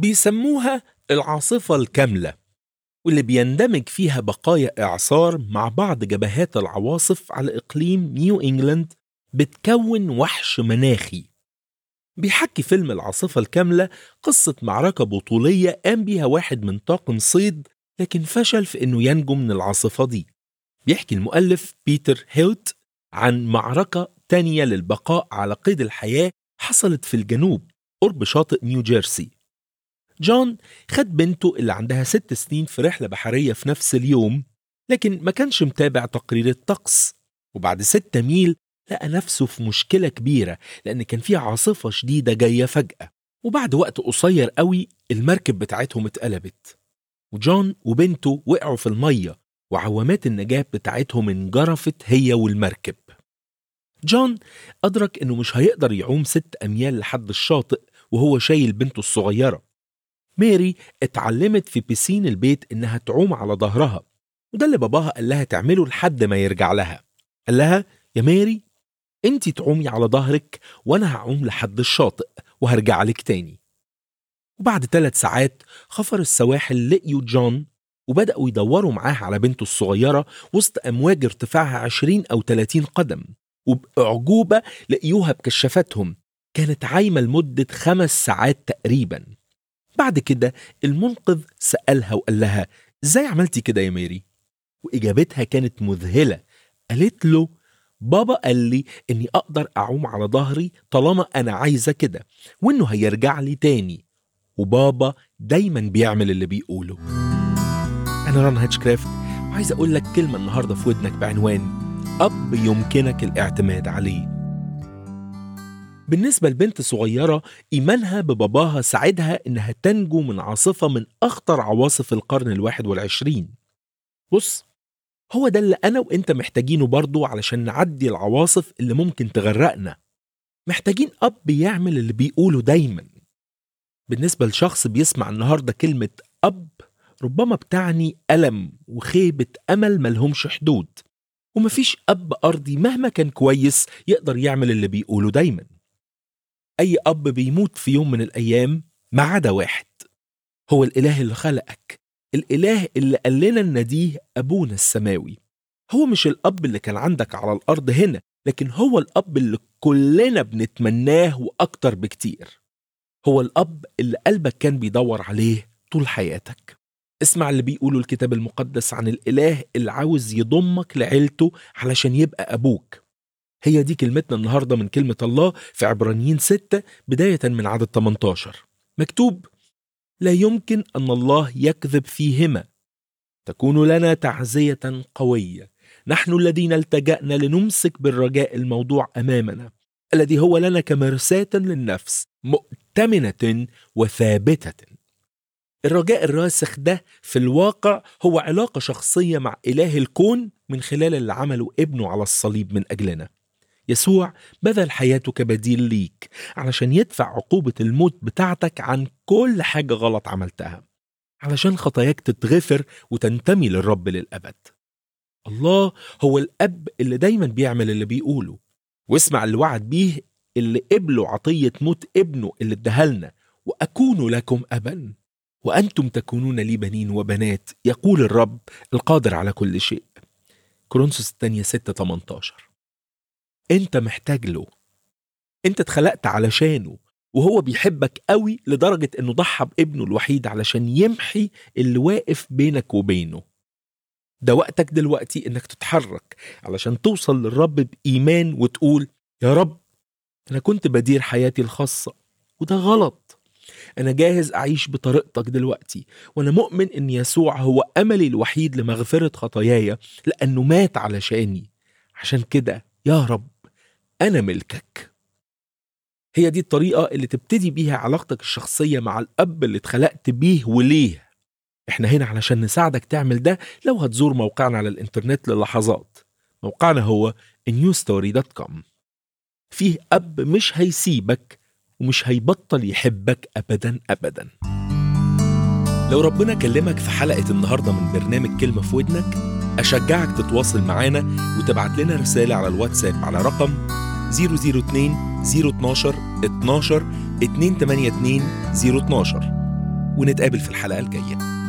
بيسموها العاصفة الكاملة واللي بيندمج فيها بقايا إعصار مع بعض جبهات العواصف على إقليم نيو إنجلاند بتكون وحش مناخي بيحكي فيلم العاصفة الكاملة قصة معركة بطولية قام بيها واحد من طاقم صيد لكن فشل في إنه ينجو من العاصفة دي بيحكي المؤلف بيتر هيلت عن معركة تانية للبقاء على قيد الحياة حصلت في الجنوب قرب شاطئ نيو جيرسي جون خد بنته اللي عندها ست سنين في رحلة بحرية في نفس اليوم لكن ما كانش متابع تقرير الطقس وبعد ستة ميل لقى نفسه في مشكلة كبيرة لأن كان في عاصفة شديدة جاية فجأة وبعد وقت قصير قوي المركب بتاعتهم اتقلبت وجون وبنته وقعوا في المية وعوامات النجاة بتاعتهم انجرفت هي والمركب جون أدرك إنه مش هيقدر يعوم ست أميال لحد الشاطئ وهو شايل بنته الصغيرة ماري اتعلمت في بيسين البيت إنها تعوم على ظهرها وده اللي باباها قال لها تعمله لحد ما يرجع لها قال لها يا ماري انت تعومي على ظهرك وانا هعوم لحد الشاطئ وهرجع لك تاني وبعد ثلاث ساعات خفر السواحل لقيوا جون وبدأوا يدوروا معاه على بنته الصغيرة وسط أمواج ارتفاعها 20 أو 30 قدم وبأعجوبة لقيوها بكشافاتهم كانت عايمة لمدة خمس ساعات تقريبا بعد كده المنقذ سألها وقال لها ازاي عملتي كده يا ماري؟ وإجابتها كانت مذهلة قالت له بابا قال لي اني اقدر اعوم على ظهري طالما انا عايزه كده وانه هيرجع لي تاني وبابا دايما بيعمل اللي بيقوله انا ران هاتشكرافت وعايز اقول لك كلمه النهارده في ودنك بعنوان اب يمكنك الاعتماد عليه بالنسبة لبنت صغيرة إيمانها بباباها ساعدها إنها تنجو من عاصفة من أخطر عواصف القرن الواحد والعشرين بص هو ده اللي أنا وإنت محتاجينه برضو علشان نعدي العواصف اللي ممكن تغرقنا محتاجين أب يعمل اللي بيقوله دايما بالنسبة لشخص بيسمع النهاردة كلمة أب ربما بتعني ألم وخيبة أمل ملهمش حدود ومفيش أب أرضي مهما كان كويس يقدر يعمل اللي بيقوله دايما أي أب بيموت في يوم من الأيام ما عدا واحد هو الإله اللي خلقك الإله اللي قال لنا نديه أبونا السماوي هو مش الأب اللي كان عندك على الأرض هنا لكن هو الأب اللي كلنا بنتمناه وأكتر بكتير هو الأب اللي قلبك كان بيدور عليه طول حياتك اسمع اللي بيقوله الكتاب المقدس عن الإله اللي عاوز يضمك لعيلته علشان يبقى أبوك هي دي كلمتنا النهاردة من كلمة الله في عبرانيين 6 بداية من عدد 18 مكتوب لا يمكن أن الله يكذب فيهما تكون لنا تعزية قوية نحن الذين التجأنا لنمسك بالرجاء الموضوع أمامنا الذي هو لنا كمرساة للنفس مؤتمنة وثابتة الرجاء الراسخ ده في الواقع هو علاقة شخصية مع إله الكون من خلال اللي عمله ابنه على الصليب من أجلنا يسوع بذل حياته كبديل ليك علشان يدفع عقوبة الموت بتاعتك عن كل حاجة غلط عملتها علشان خطاياك تتغفر وتنتمي للرب للأبد الله هو الأب اللي دايما بيعمل اللي بيقوله واسمع اللي وعد بيه اللي قبلوا عطية موت ابنه اللي ادهلنا وأكون لكم أبا وأنتم تكونون لي بنين وبنات يقول الرب القادر على كل شيء كورنثوس الثانية 6 18 انت محتاج له انت اتخلقت علشانه وهو بيحبك قوي لدرجة انه ضحى بابنه الوحيد علشان يمحي اللي واقف بينك وبينه ده وقتك دلوقتي انك تتحرك علشان توصل للرب بإيمان وتقول يا رب انا كنت بدير حياتي الخاصة وده غلط أنا جاهز أعيش بطريقتك دلوقتي وأنا مؤمن إن يسوع هو أملي الوحيد لمغفرة خطاياي لأنه مات علشاني عشان كده يا رب أنا ملكك هي دي الطريقة اللي تبتدي بيها علاقتك الشخصية مع الأب اللي اتخلقت بيه وليه احنا هنا علشان نساعدك تعمل ده لو هتزور موقعنا على الانترنت للحظات موقعنا هو newstory.com فيه أب مش هيسيبك ومش هيبطل يحبك أبدا أبدا لو ربنا كلمك في حلقة النهاردة من برنامج كلمة في ودنك أشجعك تتواصل معانا وتبعت لنا رسالة على الواتساب على رقم 002 012 12 282 012 ونتقابل في الحلقة الجاية